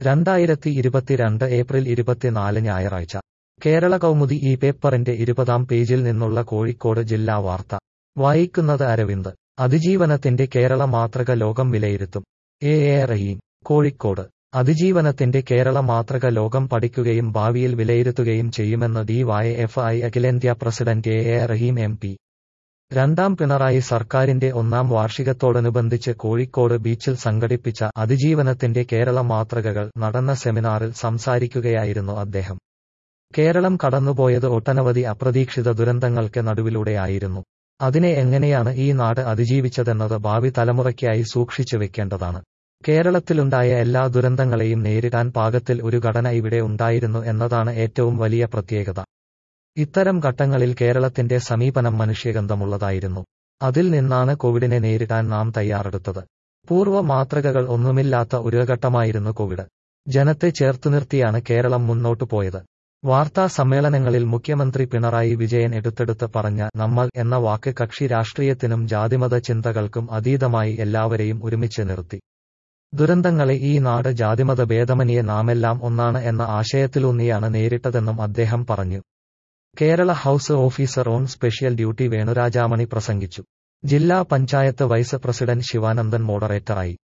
രണ്ടായിരത്തി ഇരുപത്തിരണ്ട് ഏപ്രിൽ ഇരുപത്തിനാല് ഞായറാഴ്ച കേരള കൗമുദി ഈ പേപ്പറിന്റെ ഇരുപതാം പേജിൽ നിന്നുള്ള കോഴിക്കോട് ജില്ലാ വാർത്ത വായിക്കുന്നത് അരവിന്ദ് അതിജീവനത്തിന്റെ കേരള മാതൃക ലോകം വിലയിരുത്തും എ എ റഹീം കോഴിക്കോട് അതിജീവനത്തിന്റെ കേരള മാതൃക ലോകം പഠിക്കുകയും ഭാവിയിൽ വിലയിരുത്തുകയും ചെയ്യുമെന്ന് ഡി വൈ എഫ് ഐ അഖിലേന്ത്യാ president A A Rahim M P രണ്ടാം പിണറായി സർക്കാരിന്റെ ഒന്നാം വാർഷികത്തോടനുബന്ധിച്ച് കോഴിക്കോട് ബീച്ചിൽ സംഘടിപ്പിച്ച അതിജീവനത്തിന്റെ കേരള മാതൃകകൾ നടന്ന സെമിനാറിൽ സംസാരിക്കുകയായിരുന്നു അദ്ദേഹം കേരളം കടന്നുപോയത് ഒട്ടനവധി അപ്രതീക്ഷിത ദുരന്തങ്ങൾക്ക് നടുവിലൂടെയായിരുന്നു അതിനെ എങ്ങനെയാണ് ഈ നാട് അതിജീവിച്ചതെന്നത് ഭാവി തലമുറയ്ക്കായി സൂക്ഷിച്ചു വെക്കേണ്ടതാണ് കേരളത്തിലുണ്ടായ എല്ലാ ദുരന്തങ്ങളെയും നേരിടാൻ പാകത്തിൽ ഒരു ഘടന ഇവിടെ ഉണ്ടായിരുന്നു എന്നതാണ് ഏറ്റവും വലിയ പ്രത്യേകത ഇത്തരം ഘട്ടങ്ങളിൽ കേരളത്തിന്റെ സമീപനം മനുഷ്യഗന്ധമുള്ളതായിരുന്നു അതിൽ നിന്നാണ് കോവിഡിനെ നേരിടാൻ നാം തയ്യാറെടുത്തത് പൂർവ്വ മാതൃകകൾ ഒന്നുമില്ലാത്ത ഒരു ഘട്ടമായിരുന്നു കോവിഡ് ജനത്തെ ചേർത്തുനിർത്തിയാണ് കേരളം മുന്നോട്ടു പോയത് വാർത്താ സമ്മേളനങ്ങളിൽ മുഖ്യമന്ത്രി പിണറായി വിജയൻ എടുത്തെടുത്ത് പറഞ്ഞ നമ്മൾ എന്ന വാക്ക് കക്ഷി രാഷ്ട്രീയത്തിനും ജാതിമത ചിന്തകൾക്കും അതീതമായി എല്ലാവരെയും ഒരുമിച്ച് നിർത്തി ദുരന്തങ്ങളെ ഈ നാട് ജാതിമത ഭേദമന്യേ നാമെല്ലാം ഒന്നാണ് എന്ന ആശയത്തിലൂന്നിയാണ് നേരിട്ടതെന്നും അദ്ദേഹം പറഞ്ഞു Kerala house officer on special duty Venu Rajamani പ്രസംഗിച്ചു ജില്ലാ പഞ്ചായത്ത് വൈസ് പ്രസിഡന്റ് ശിവാനന്ദൻ മോഡറേറ്ററായി